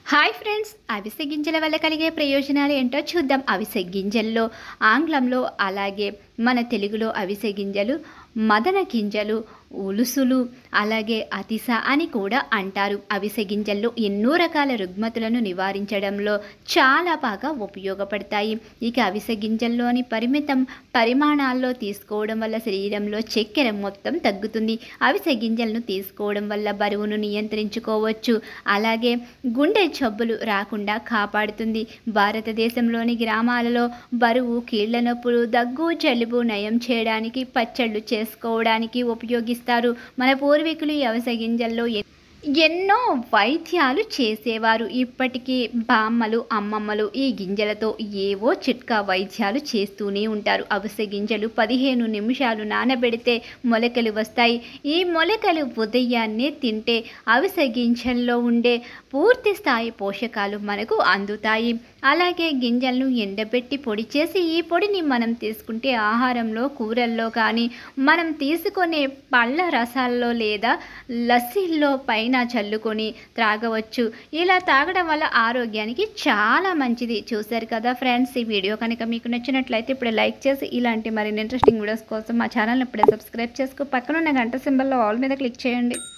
hi friends అవిసె గింజల వల్ల కలిగే ప్రయోజనాలు ఏంటో చూద్దాం అవిసె గింజల్లో ఆంగ్లంలో అలాగే మన తెలుగులో అవిసె గింజలు మదన గింజలు ఉలుసులు అలాగే అతిస అని కూడా అంటారు అవిసె గింజల్లో ఎన్నో రకాల రుగ్మతులను నివారించడంలో చాలా బాగా ఉపయోగపడతాయి ఇక అవిసె గింజల్లోని పరిమితం పరిమాణాల్లో తీసుకోవడం వల్ల శరీరంలో చక్కెర మొత్తం తగ్గుతుంది అవిసె గింజలను తీసుకోవడం వల్ల బరువును నియంత్రించుకోవచ్చు అలాగే గుండె జబ్బులు రాకుండా కాపాడుతుంది భారతదేశంలోని గ్రామాలలో బరువు కీళ్ల నొప్పులు దగ్గు జలుబు నయం చేయడానికి పచ్చళ్ళు చేసుకోవడానికి ఉపయోగిస్తారు మన పూర్వీకులు ఈ అవిసె గింజల్లో ఎ- ఎన్నో వైద్యాలు చేసేవారు ఇప్పటికీ బామ్మలు అమ్మమ్మలు ఈ గింజలతో ఏవో చిట్కా వైద్యాలు చేస్తూనే ఉంటారు అవిసె గింజలు పదిహేను నిమిషాలు నానబెడితే మొలకలు వస్తాయి ఈ మొలకలు ఉదయాన్నే తింటే అవిసె గింజల్లో ఉండే పూర్తి స్థాయి పోషకాలు మనకు అందుతాయి అలాగే గింజలను ఎండబెట్టి పొడి చేసి ఈ పొడిని మనం తీసుకుంటే ఆహారంలో కూరల్లో కానీ మనం తీసుకునే పళ్ళ రసాల్లో లేదా లస్సీల్లో పైన చల్లుకొని త్రాగవచ్చు ఇలా తాగడం వల్ల ఆరోగ్యానికి చాలా మంచిది చూశారు కదా ఫ్రెండ్స్ ఈ వీడియో కనుక మీకు నచ్చినట్లయితే ఇప్పుడు లైక్ చేసి ఇలాంటి మరిన్ని ఇంట్రెస్టింగ్ వీడియోస్ కోసం మా ఛానల్ ఇప్పుడే సబ్స్క్రైబ్ చేసుకో పక్కన ఉన్న గంట సింబల్లో ఆల్ మీద క్లిక్ చేయండి